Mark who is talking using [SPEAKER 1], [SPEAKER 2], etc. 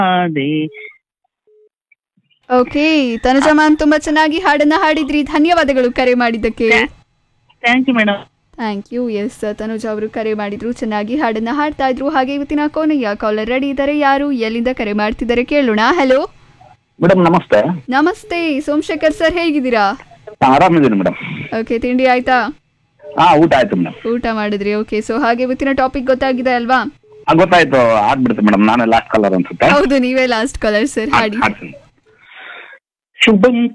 [SPEAKER 1] ಅದೇ
[SPEAKER 2] okay Tanuja ma'am ತುಂಬಾ ಚೆನ್ನಾಗಿ ಹಾಡನ್ನ ಹಾಡಿದ್ರಿ ಧನ್ಯವಾದಗಳು ಕರೆ ಮಾಡಿದ್ದಕ್ಕೆ
[SPEAKER 1] thank you madam
[SPEAKER 2] thank you yes Tanuja ಅವರು ಕರೆ ಮಾಡಿದ್ರು ಚೆನ್ನಾಗಿ ಹಾಡನ್ನ ಹಾಡ್ತಾ ಇದ್ರು ಹಾಗೆ ಇವತ್ತಿನ ಕೊನೆಯ ಕಾಲರ್ ರೆಡಿ ಇದ್ದಾರೆ ಯಾರು ಎಲ್ಲಿಂದ ಕರೆ ಮಾಡ್ತಿದ್ದಾರೆ ಕೇಳೋಣ ಹಲೋ
[SPEAKER 3] ಮೇಡಮ್ ನಮಸ್ತೆ
[SPEAKER 2] ನಮಸ್ತೆ ಸೋಮಶೇಖರ್ ಸರ್ ಹೇಗಿದ್ದೀರಾ
[SPEAKER 3] ಆರಾಮಿದ್ದೀನಿ ಮೇಡಮ್
[SPEAKER 2] ಓಕೆ ತಿಂಡಿ ಆಯ್ತಾ
[SPEAKER 3] ಹಾ ಊಟ ಆಯ್ತು ಮೇಡಮ್
[SPEAKER 2] ಊಟ ಮಾಡಿದ್ರಿ ಓಕೆ ಸೊ ಹಾಗೆ ಇವತ್ತಿನ ಟಾಪಿಕ್ ಗೊತ್ತಾಗಿದೆ ಅಲ್ವಾ
[SPEAKER 3] ಗೊತ್ತಾಯ್ತು ಆಗ್ಬಿಡುತ್ತೆ ಮೇಡಮ್ ನಾನೇ ಲಾಸ್ಟ್ ಕಲರ್ ಅನ್ಸುತ್ತೆ
[SPEAKER 2] ಹೌದು ನೀವೇ ಲಾಸ್ಟ್ ಕಾಲರ್ ಸರ್ ಹಾಡಿ
[SPEAKER 3] ಹಾಡ್ತೀನಿ ಶುಭಂ